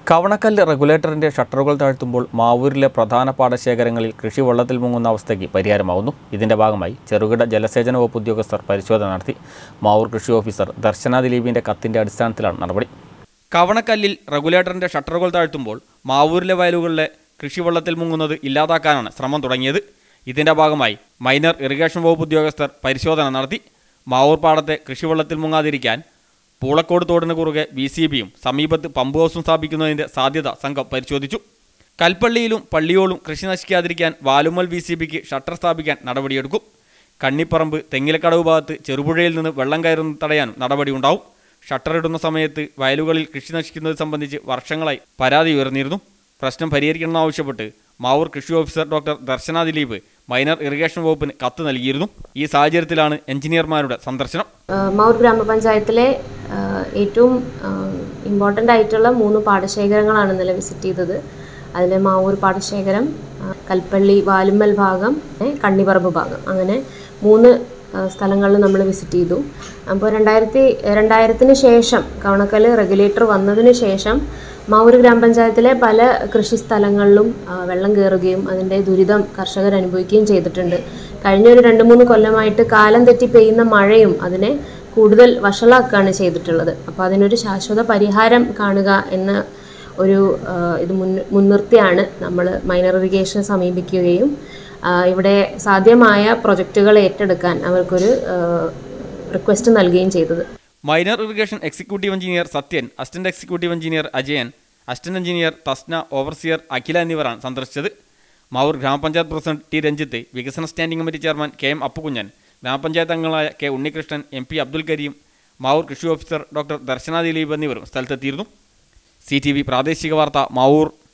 കവണക്കല്ല് റെഗുലേറ്ററിന്റെ ഷട്ടറുകൾ താഴ്ത്തുമ്പോൾ മാവൂരിലെ പ്രധാന പാടശേഖരങ്ങളിൽ കൃഷി വെള്ളത്തിൽ മുങ്ങുന്ന അവസ്ഥയ്ക്ക് പരിഹാരമാവുന്നു ഇതിന്റെ ഭാഗമായി ചെറുകിട ജലസേചന വകുപ്പ് ഉദ്യോഗസ്ഥർ പരിശോധന നടത്തി മാവൂർ കൃഷി ഓഫീസർ ദർശന ദിലീപിന്റെ കത്തിന്റെ അടിസ്ഥാനത്തിലാണ് നടപടി കവണക്കല്ലിൽ റെഗുലേറ്ററിന്റെ ഷട്ടറുകൾ താഴ്ത്തുമ്പോൾ മാവൂരിലെ വയലുകളിലെ കൃഷി വെള്ളത്തിൽ മുങ്ങുന്നത് ഇല്ലാതാക്കാനാണ് ശ്രമം തുടങ്ങിയത് ഇതിന്റെ ഭാഗമായി മൈനർ ഇറിഗേഷൻ വകുപ്പ് ഉദ്യോഗസ്ഥർ പരിശോധന നടത്തി മാവൂർ പാടത്തെ കൃഷിവെള്ളത്തിൽ മുങ്ങാതിരിക്കാൻ പൂളക്കോട് തോടിന് കുറുകെ ബി സി ബിയും സമീപത്ത് പമ്പ് ഹൗസും സ്ഥാപിക്കുന്നതിന്റെ സാധ്യത സംഘം പരിശോധിച്ചു കൽപ്പള്ളിയിലും പള്ളിയോളും കൃഷി നശിക്കാതിരിക്കാൻ വാലുമൽ ബി സി ബിക്ക് ഷട്ടർ സ്ഥാപിക്കാൻ നടപടിയെടുക്കും കണ്ണിപ്പറമ്പ് തെങ്ങിലക്കടവ് ഭാഗത്ത് ചെറുപുഴയിൽ നിന്ന് വെള്ളം കയറുന്നത് തടയാനും നടപടിയുണ്ടാവും ഷട്ടർ ഇടുന്ന സമയത്ത് വയലുകളിൽ കൃഷി നശിക്കുന്നത് സംബന്ധിച്ച് വർഷങ്ങളായി പരാതി ഉയർന്നിരുന്നു പ്രശ്നം പരിഹരിക്കണമെന്നാവശ്യപ്പെട്ട് മാവൂർ കൃഷി officer doctor Darshana Dileep minor irrigation വകുപ്പിന് കത്ത് നൽകിയിരുന്നു ഈ സാഹചര്യത്തിലാണ് എഞ്ചിനീയർമാരുടെ സന്ദർശനം ആഹ് മൗർ ഗ്രാമപഞ്ചായത്തിലെ ആഹ് ഏറ്റവും ഇമ്പോർട്ടൻ്റ് ആയിട്ടുള്ള മൂന്ന് പാടശേഖരങ്ങളാണ് ഇന്നലെ വിസിറ്റ് ചെയ്തത് അതിൽ മാവൂർ പാടശേഖരം ആഹ് കൽപ്പള്ളി വാലുമ്മൽ ഭാഗം ഏ, കണ്ണിപ്പറമ്പ് ഭാഗം അങ്ങനെ മൂന്ന് ആഹ് സ്ഥലങ്ങളിൽ നമ്മൾ വിസിറ്റ് ചെയ്തു അപ്പോൾ രണ്ടായിരത്തി രണ്ടായിരത്തിന് ശേഷം കവണക്കൽ റെഗുലേറ്റർ വന്നതിന് ശേഷം മാവൂർ ഗ്രാമപഞ്ചായത്തിലെ പല കൃഷി സ്ഥലങ്ങളിലും ആ, വെള്ളം കയറുകയും അതിൻ്റെ ദുരിതം കർഷകർ അനുഭവിക്കുകയും ചെയ്തിട്ടുണ്ട് കഴിഞ്ഞ ഒരു രണ്ട് മൂന്ന് കൊല്ലമായിട്ട് കാലം തെറ്റി പെയ്യുന്ന മഴയും അതിനെ കൂടുതൽ വഷളാക്കുകയാണ് ചെയ്തിട്ടുള്ളത് അപ്പോൾ അതിനൊരു ശാശ്വത പരിഹാരം കാണുക എന്ന ഒരു ആ, ഇത് മുൻ മുൻനിർത്തിയാണ് നമ്മൾ മൈനർ ഇറിഗേഷനെ സമീപിക്കുകയും ആ, ഇവിടെ സാധ്യമായ പ്രൊജക്റ്റുകൾ ഏറ്റെടുക്കാൻ അവർക്കൊരു റിക്വസ്റ്റ് നൽകുകയും ചെയ്തത് minor irrigation executive engineer Sathyan assistant executive engineer Ajayan assistant engineer Thasna overseer Akhila എന്നിവരാണ് സന്ദർശിച്ചത് മാവൂർ ഗ്രാമപഞ്ചായത്ത് പ്രസിഡന്റ് ടി രഞ്ജിത്ത് വികസന standing committee chairman K M Appukunjan ഗ്രാമപഞ്ചായത്ത് അംഗങ്ങളായ K Unnikrishnan M P Abdul Kareem Mavoor കൃഷി ഓഫീസർ ഡോക്ടർ ദർശന ദിലീപ് എന്നിവരും സ്ഥലത്തെത്തിയിരുന്നു സി ടി വി പ്രാദേശിക വാർത്ത മാവൂർ